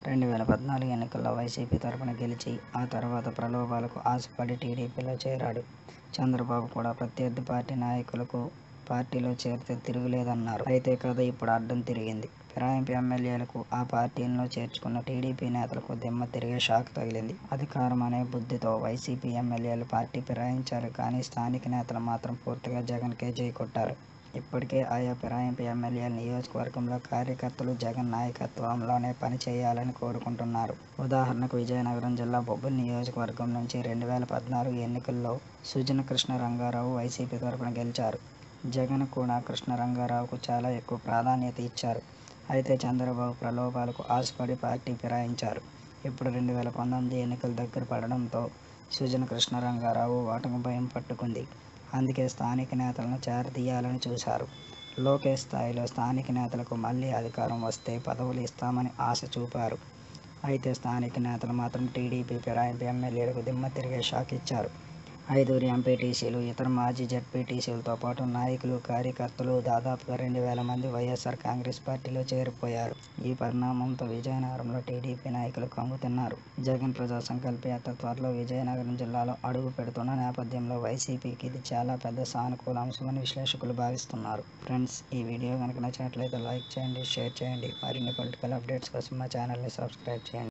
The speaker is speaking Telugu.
రెండు వేల పద్నాలుగు ఎన్నికల్లో వైసీపీ తరఫున గెలిచి ఆ తర్వాత ప్రలోభాలకు ఆశపడి టీడీపీలో చేరాడు చంద్రబాబు కూడా ప్రత్యర్థి పార్టీ నాయకులకు పార్టీలో చేరితే తిరుగులేదన్నారు అయితే కథ ఇప్పుడు అడ్డం తిరిగింది ఫిరాయింపు ఎమ్మెల్యేలకు ఆ పార్టీలను చేర్చుకున్న టీడీపీ నేతలకు దిమ్మ తిరిగే షాక్ తగిలింది అధికారం అనే బుద్ధితో వైసీపీ ఎమ్మెల్యేలు పార్టీ ఫిరాయించారు కానీ స్థానిక నేతలు మాత్రం పూర్తిగా జగన్కే జై కొట్టారు ఇప్పటికే ఆయా ఫిరాయింపు ఎమ్మెల్యేల నియోజకవర్గంలో కార్యకర్తలు జగన్ నాయకత్వంలోనే పనిచేయాలని కోరుకుంటున్నారు ఉదాహరణకు విజయనగరం జిల్లా బొబ్బిలి నియోజకవర్గం నుంచి రెండు వేల పద్నాలుగు ఎన్నికల్లో సుజన కృష్ణ రంగారావు వైసీపీ తరఫున గెలిచారు జగన్ కూడా కృష్ణ రంగారావుకు చాలా ఎక్కువ ప్రాధాన్యత ఇచ్చారు అయితే చంద్రబాబు ప్రలోభాలకు ఆశపడి పార్టీ ఫిరాయించారు ఇప్పుడు రెండు వేల పంతొమ్మిది ఎన్నికలు దగ్గర పడడంతో సుజన కృష్ణ రంగారావు ఓటమి భయం పట్టుకుంది అందుకే స్థానిక నేతలను చేరదీయాలని చూశారు లోకేష్ స్థాయిలో స్థానిక నేతలకు మళ్ళీ అధికారం వస్తే పదవులు ఇస్తామని ఆశ చూపారు అయితే స్థానిక నేతలు మాత్రం టీడీపీ ఫిరాయింపు ఎమ్మెల్యేలకు దిమ్మ తిరిగే షాక్ ఇచ్చారు ఐదుగురు ఎంపీటీసీలు ఇతర మాజీ జడ్పీటీసీలతో పాటు నాయకులు కార్యకర్తలు దాదాపుగా రెండు వేల మంది వైఎస్ఆర్ కాంగ్రెస్ పార్టీలో చేరిపోయారు ఈ పరిణామంతో విజయనగరంలో టీడీపీ నాయకులు కంగుతిన్నారు జగన్ ప్రజా సంకల్ప యాత్ర త్వరలో విజయనగరం జిల్లాలో అడుగు పెడుతున్న నేపథ్యంలో వైసీపీకి ఇది చాలా పెద్ద సానుకూల అంశమని విశ్లేషకులు భావిస్తున్నారు ఫ్రెండ్స్ ఈ వీడియో కనుక నచ్చినట్లయితే లైక్ చేయండి షేర్ చేయండి మరిన్ని పొలిటికల్ అప్డేట్స్ కోసం మా ఛానల్ని సబ్స్క్రైబ్ చేయండి